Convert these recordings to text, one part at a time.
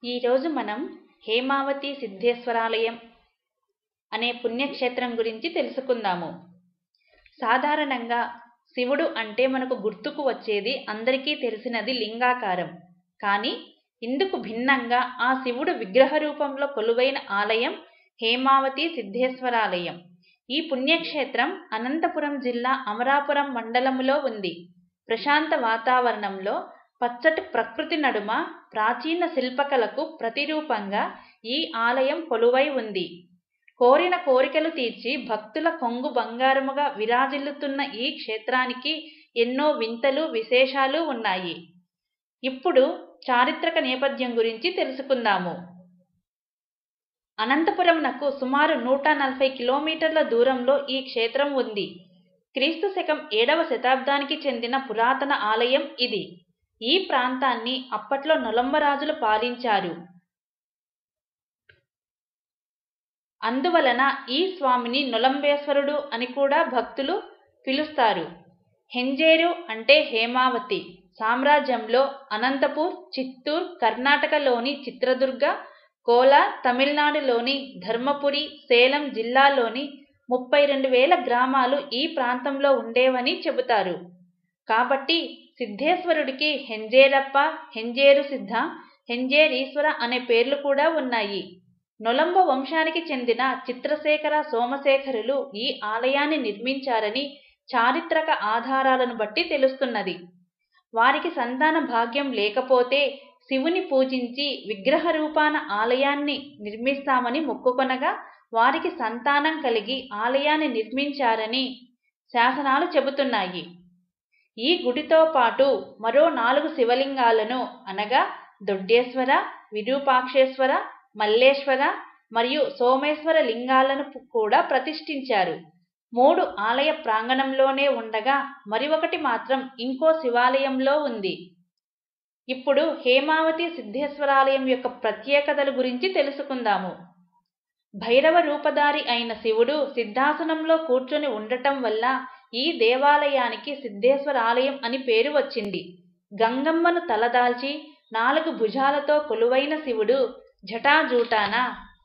ఈరోజు మనం హేమావతి సిద్ధేశ్వరాలయం అనే పుణ్యక్షేత్రం గురించి తెలుసుకుందాము సాధారణంగా శివుడు అంటే మనకు గుర్తుకు వచ్చేది అందరికీ తెలిసినది లింగాకారం కానీ ఇందుకు భిన్నంగా ఆ శివుడు విగ్రహ రూపంలో కొలువైన ఆలయం హేమావతి సిద్ధేశ్వరాలయం ఈ పుణ్యక్షేత్రం అనంతపురం జిల్లా అమరాపురం మండలములో ఉంది ప్రశాంత వాతావరణంలో పచ్చటి ప్రకృతి నడుమ ప్రాచీన శిల్పకళకు ప్రతిరూపంగా ఈ ఆలయం కొలువై ఉంది కోరిన కోరికలు తీర్చి భక్తుల కొంగు బంగారముగా విరాజిల్లుతున్న ఈ క్షేత్రానికి ఎన్నో వింతలు విశేషాలు ఉన్నాయి ఇప్పుడు చారిత్రక నేపథ్యం గురించి తెలుసుకుందాము అనంతపురంనకు సుమారు నూట నలభై కిలోమీటర్ల దూరంలో ఈ క్షేత్రం ఉంది క్రీస్తు శకం ఏడవ శతాబ్దానికి చెందిన పురాతన ఆలయం ఇది ఈ ప్రాంతాన్ని అప్పట్లో నొలంబరాజులు పాలించారు అందువలన ఈ స్వామిని నొలంబేశ్వరుడు అని కూడా భక్తులు పిలుస్తారు హెంజేరు అంటే హేమావతి సామ్రాజ్యంలో అనంతపూర్ చిత్తూర్ కర్ణాటకలోని చిత్రదుర్గ కోలార్ తమిళనాడులోని ధర్మపురి సేలం జిల్లాలోని ముప్పై రెండు వేల గ్రామాలు ఈ ప్రాంతంలో ఉండేవని చెబుతారు కాబట్టి సిద్ధేశ్వరుడికి హెంజేరప్ప హెంజేరు సిద్ధ హెంజేరీశ్వర అనే పేర్లు కూడా ఉన్నాయి నొలంబ వంశానికి చెందిన చిత్రశేఖర సోమశేఖరులు ఈ ఆలయాన్ని నిర్మించారని చారిత్రక ఆధారాలను బట్టి తెలుస్తున్నది వారికి సంతాన భాగ్యం లేకపోతే శివుని పూజించి విగ్రహ రూపాన ఆలయాన్ని నిర్మిస్తామని మొక్కుకొనగా వారికి సంతానం కలిగి ఆలయాన్ని నిర్మించారని శాసనాలు చెబుతున్నాయి ఈ గుడితో పాటు మరో నాలుగు శివలింగాలను అనగా దొడ్డేశ్వర విరూపాక్షేశ్వర మల్లేశ్వర మరియు సోమేశ్వర లింగాలను కూడా ప్రతిష్ఠించారు మూడు ఆలయ ప్రాంగణంలోనే ఉండగా మరి ఒకటి మాత్రం ఇంకో శివాలయంలో ఉంది ఇప్పుడు హేమావతి సిద్ధేశ్వరాలయం యొక్క ప్రత్యేకతల గురించి తెలుసుకుందాము భైరవ రూపధారి అయిన శివుడు సిద్ధాసనంలో కూర్చొని ఉండటం వల్ల ఈ దేవాలయానికి సిద్ధేశ్వర ఆలయం అని పేరు వచ్చింది గంగమ్మను తలదాల్చి నాలుగు భుజాలతో కొలువైన శివుడు జటాజూటాన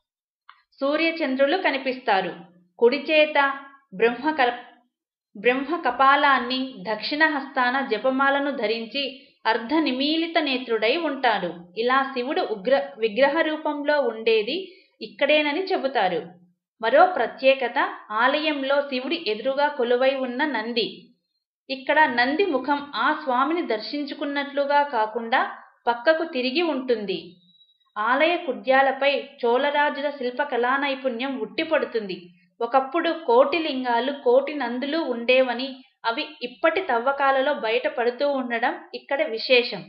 సూర్యచంద్రులు కనిపిస్తారు కుడి చేత బ్రహ్మ బ్రహ్మ కపాలాన్ని దక్షిణ హస్తాన జపమాలను ధరించి అర్ధ నిమీలిత నేత్రుడై ఉంటాడు ఇలా శివుడు ఉగ్ర విగ్రహ రూపంలో ఉండేది ఇక్కడేనని చెబుతారు మరో ప్రత్యేకత ఆలయంలో శివుడి ఎదురుగా కొలువై ఉన్న నంది ఇక్కడ నంది ముఖం ఆ స్వామిని దర్శించుకున్నట్లుగా కాకుండా పక్కకు తిరిగి ఉంటుంది ఆలయ కుడ్యాలపై చోళరాజుల శిల్పకళా నైపుణ్యం ఉట్టిపడుతుంది ఒకప్పుడు కోటి లింగాలు కోటి నందులు ఉండేవని అవి ఇప్పటి తవ్వకాలలో బయటపడుతూ ఉండడం ఇక్కడ విశేషం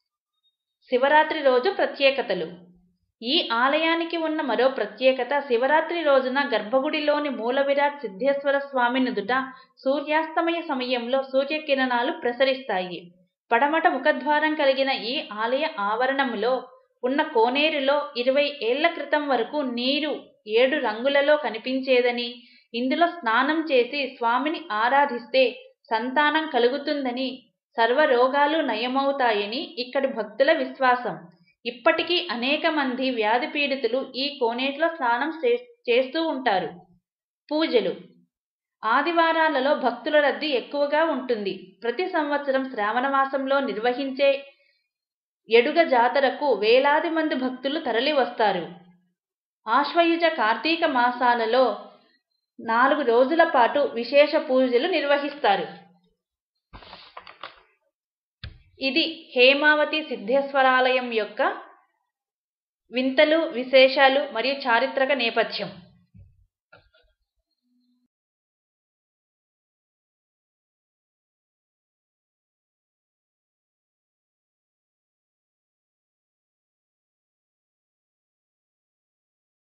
శివరాత్రి రోజు ప్రత్యేకతలు ఈ ఆలయానికి ఉన్న మరో ప్రత్యేకత శివరాత్రి రోజున గర్భగుడిలోని మూల విరాట్ సిద్ధేశ్వర స్వామి నుదుట సూర్యాస్తమయ సమయంలో సూర్యకిరణాలు ప్రసరిస్తాయి పడమట ముఖద్వారం కలిగిన ఈ ఆలయ ఆవరణములో ఉన్న కోనేరులో ఇరవై ఏళ్ల క్రితం వరకు నీరు ఏడు రంగులలో కనిపించేదని ఇందులో స్నానం చేసి స్వామిని ఆరాధిస్తే సంతానం కలుగుతుందని సర్వరోగాలు నయమవుతాయని ఇక్కడి భక్తుల విశ్వాసం ఇప్పటికీ అనేక మంది వ్యాధి పీడితులు ఈ కోనేటిలో స్నానం చేస్తూ ఉంటారు పూజలు ఆదివారాలలో భక్తుల రద్దీ ఎక్కువగా ఉంటుంది ప్రతి సంవత్సరం శ్రావణ మాసంలో నిర్వహించే ఎడుగ జాతరకు వేలాది మంది భక్తులు తరలి వస్తారు ఆశ్వయుజ కార్తీక మాసాలలో నాలుగు రోజుల పాటు విశేష పూజలు నిర్వహిస్తారు ఇది హేమావతి సిద్ధేశ్వరాలయం యొక్క వింతలు విశేషాలు మరియు చారిత్రక నేపథ్యం